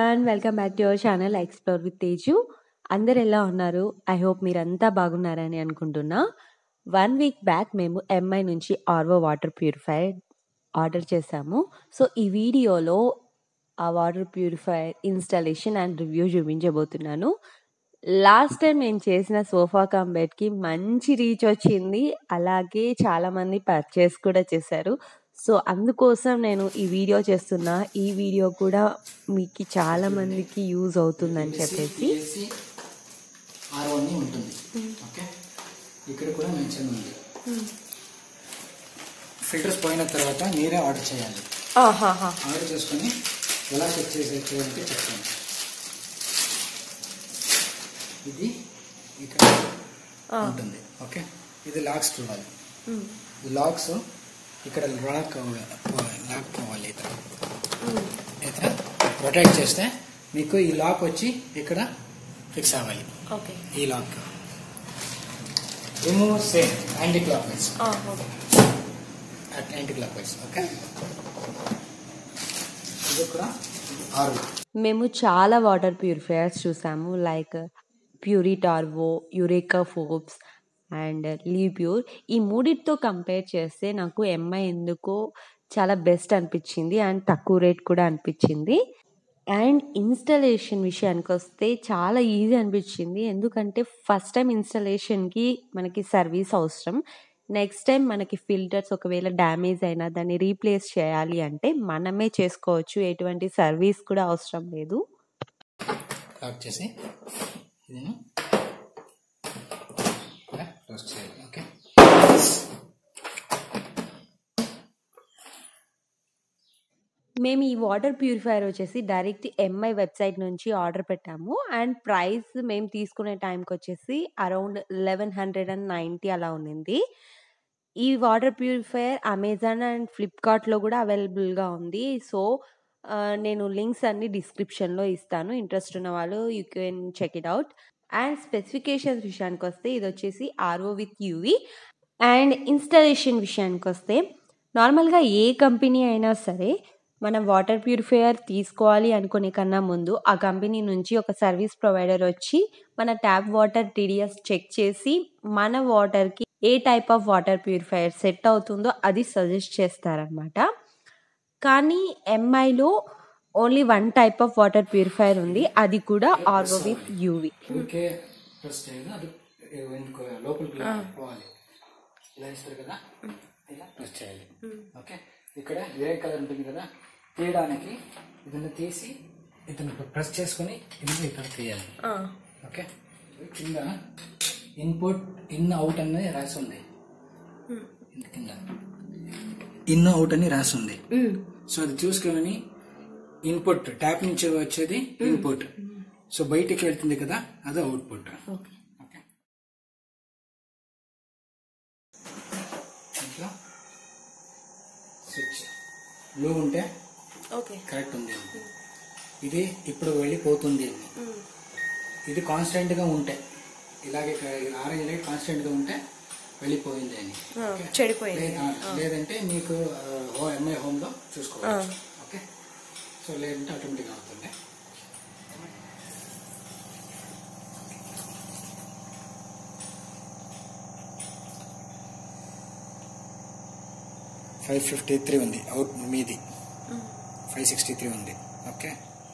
Everyone welcome back to your channel explore with Teju అందరు ఎలా ఉన్నారు ఐ హోప్ మీరంతా బాగున్నారని అనుకుంటున్నా వన్ వీక్ బ్యాక్ మేము ఎంఐ నుంచి ఆర్వో వాటర్ ప్యూరిఫైయర్ ఆర్డర్ చేశాము సో ఈ వీడియోలో ఆ water purifier installation and review చూపించబోతున్నాను లాస్ట్ టైం నేను చేసిన సోఫా కమ్ బెడ్కి మంచి రీచ్ వచ్చింది అలాగే చాలామంది పర్చేస్ కూడా చేశారు సో అందుకోసం నేను ఈ వీడియో చేస్తున్నా ఈ వీడియో కూడా మీకు చాలా మందికి యూజ్ అవుతుందని చెప్పేసి ఏసీ ఆర్ వన్ ఉంటుంది ఓకే ఇక్కడ కూడా మెన్షన్ ఉంది ఫిల్టర్స్ పోయిన తర్వాత మీరే ఆర్డర్ చేయాలి ఆర్డర్ చేసుకొని ఎలా చెక్ చేసే చేయాలంటే చెప్తాను ఇది ఇక్కడ ఉంటుంది ఓకే ఇది లాక్స్ చూడాలి ఈ లాక్స్ ఇక్కడ లాక్ లాక్ పోవాలి ఇతర ఇతర రొటేట్ చేస్తే మీకు ఈ లాక్ వచ్చి ఇక్కడ ఫిక్స్ అవ్వాలి ఓకే ఈ lock remove same anticlockwise anticlockwise okay ఇది కూడా ఆరు మేము చాలా వాటర్ ప్యూరిఫైయర్స్ చూసాము లైక్ ప్యూరి టార్వో Eureka Forbes and Livpure ఈ మూడిటితో కంపేర్ చేస్తే నాకు ఎంఐ ఎందుకో చాలా బెస్ట్ అనిపించింది అండ్ తక్కువ రేట్ కూడా అనిపించింది అండ్ ఇన్స్టలేషన్ విషయానికి వస్తే చాలా ఈజీ అనిపించింది ఎందుకంటే ఫస్ట్ టైం ఇన్స్టలేషన్కి మనకి సర్వీస్ అవసరం నెక్స్ట్ టైం మనకి ఫిల్టర్స్ ఒకవేళ డ్యామేజ్ అయినా దాన్ని రీప్లేస్ చేయాలి అంటే మనమే చేసుకోవచ్చు ఎటువంటి సర్వీస్ కూడా అవసరం లేదు లాక్ చేసి ఇది క్లోజ్ చేయాలి ఓకే మేము ఈ వాటర్ ప్యూరిఫైయర్ వచ్చేసి డైరెక్ట్ ఎంఐ వెబ్సైట్ నుంచి ఆర్డర్ పెట్టాము అండ్ ప్రైస్ మేము తీసుకునే టైంకి వచ్చేసి around eleven hundred and ninety అలా ఉన్నింది ఈ వాటర్ ప్యూరిఫైయర్ అమెజాన్ అండ్ ఫ్లిప్కార్ట్లో కూడా అవైలబుల్గా ఉంది సో ఆ, నేను లింక్స్ అన్ని డిస్క్రిప్షన్లో ఇస్తాను ఇంట్రెస్ట్ ఉన్న వాళ్ళు you can check it out and specifications విషయానికి వస్తే ఇది వచ్చేసి RO with UV and installation విషయానికి వస్తే నార్మల్గా ఏ కంపెనీ అయినా సరే మనం వాటర్ ప్యూరిఫైయర్ తీసుకోవాలి అనుకునే కన్నా ముందు ఆ కంపెనీ నుంచి ఒక సర్వీస్ ప్రొవైడర్ వచ్చి మన ట్యాప్ వాటర్ టీడీఎస్ చెక్ చేసి మన వాటర్కి ఏ type of water purifier set అవుతుందో అది సజెస్ట్ చేస్తారనమాట కానీ ఎంఐలో only one type of water purifier ఉంది అది కూడా ఆర్ఓ విత్ యూవి ఊరికే ప్రెస్ చేయదు అది ఎందుకు లోపలికి పోవాలి ఇలా ఇస్తారు కదా ఇలా ప్రెస్ చేయాలి ఓకే ఇక్కడ ఏ కలర్ ఉంటుంది కదా తీయడానికి ఇదನ್ನು తీసి ఇతను ప్రెస్ చేసుకొని ఇది ఇక్కడ తీయాలి ఓకే కింద ఇన్పుట్ ఇన్ అవుట్ అనేది రాసి ఉంది ఇంత కింద ఇన్ అవుట్ అని రాసి ఉంది సో అది చూసుకొని ఇన్పుట్ ట్యాప్ నుంచి వచ్చేది ఇన్పుట్ సో బయటికి వెళ్తుంది కదా అది అవుట్పుట్ ఓకే ఇట్లా స్విచ్ బ్లూ ఉంటే ఓకే కరెక్ట్ ఉంది అని. ఇది ఇప్పుడు వెళ్ళిపోతుంది అని ఇది కాన్స్టెంట్ గా ఉంటే ఇలాగే ఆరెంజ్ లైట్ కాన్స్టెంట్ గా ఉంటే వెళ్ళిపోయింది అని ఓకే? చెడిపోయింది లే- లేదంటే మీకు ఎంఐ హోమ్ లో చూసుకోవచ్చు ఓకే సో లేదంటే ఆటోమేటిక్ అవుతుంది ఫైవ్ ఫిఫ్టీ త్రీ ఉంది అవుట్ మీది ఫైవ్ సిక్స్టీ త్రీ ఉంది okay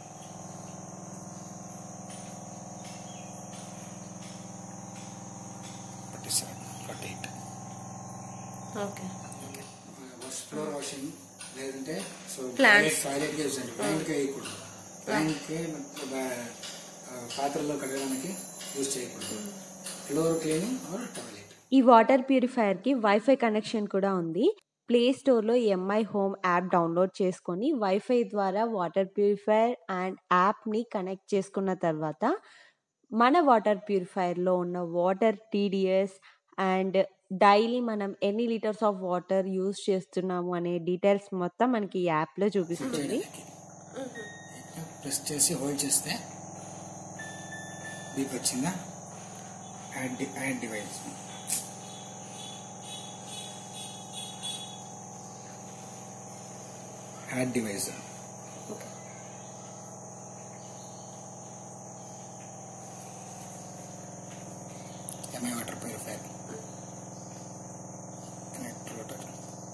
forty seven forty eight okay floor washing లేదంటే సో Plants. టాయిలెట్ గా యూజ్ చేయండి ప్లాంట్ కి వేయకూడదు ప్లాంట్ కి ఆ, పాత్రల్లో కడగడానికి యూజ్ చేయకూడదు ఫ్లోర్ క్లీనింగ్ ఆర్ టాయిలెట్ ఈ వాటర్ ప్యూరిఫైయర్కి వైఫై కనెక్షన్ కూడా ఉంది ప్లే స్టోర్లో ఎంఐ హోమ్ యాప్ డౌన్లోడ్ చేసుకొని వైఫై ద్వారా వాటర్ ప్యూరిఫైయర్ అండ్ యాప్ని కనెక్ట్ చేసుకున్న తర్వాత మన వాటర్ ప్యూరిఫైయర్లో ఉన్న వాటర్ టీడీఎస్ అండ్ డైలీ మనం ఎన్ని లీటర్స్ ఆఫ్ వాటర్ యూజ్ చేస్తున్నాము అనే డీటెయిల్స్ మొత్తం మనకి ఈ యాప్లో చూపిస్తుంది ప్రెస్ చేసి హోల్డ్ చేస్తే బీప్ వచ్చిందా యాడ్ డి- add device add device Mi water purifier connect router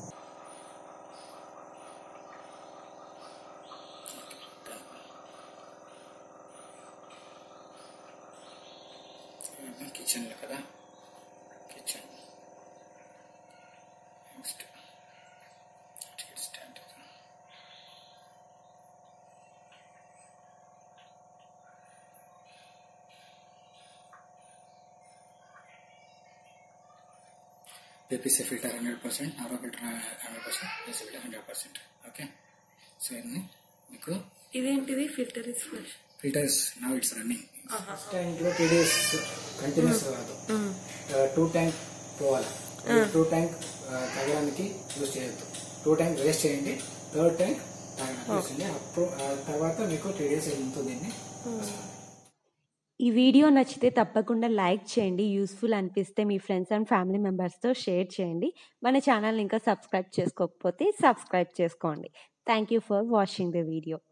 కిచెన్లో కదా kitchen next stand PPC filter 100%, RO filter 100%, AC filter 100%. Okay so ఇన్ని మీకు ఇదేంటిది filter is fresh filters now it's running first ట్యాంక్లో three days continuous కాదు two tank పోవాలి two tank తాగడానికి use చేయొద్దు టూ ట్యాంక్ వేస్ట్ చేయండి థర్డ్ ట్యాంక్ తాగడానికి యూజ్ చేయండి అప్పుడు ఆ తర్వాత మీకు త్రీ డేస్ వెళ్తుంది దీన్ని ఈ వీడియో నచ్చితే తప్పకుండా లైక్ చేయండి యూస్ఫుల్ అనిపిస్తే మీ ఫ్రెండ్స్ అండ్ ఫ్యామిలీ మెంబర్స్తో షేర్ చేయండి మన ఛానల్ ఇంకా సబ్స్క్రైబ్ చేసుకోకపోతే సబ్స్క్రైబ్ చేసుకోండి thank you for watching the video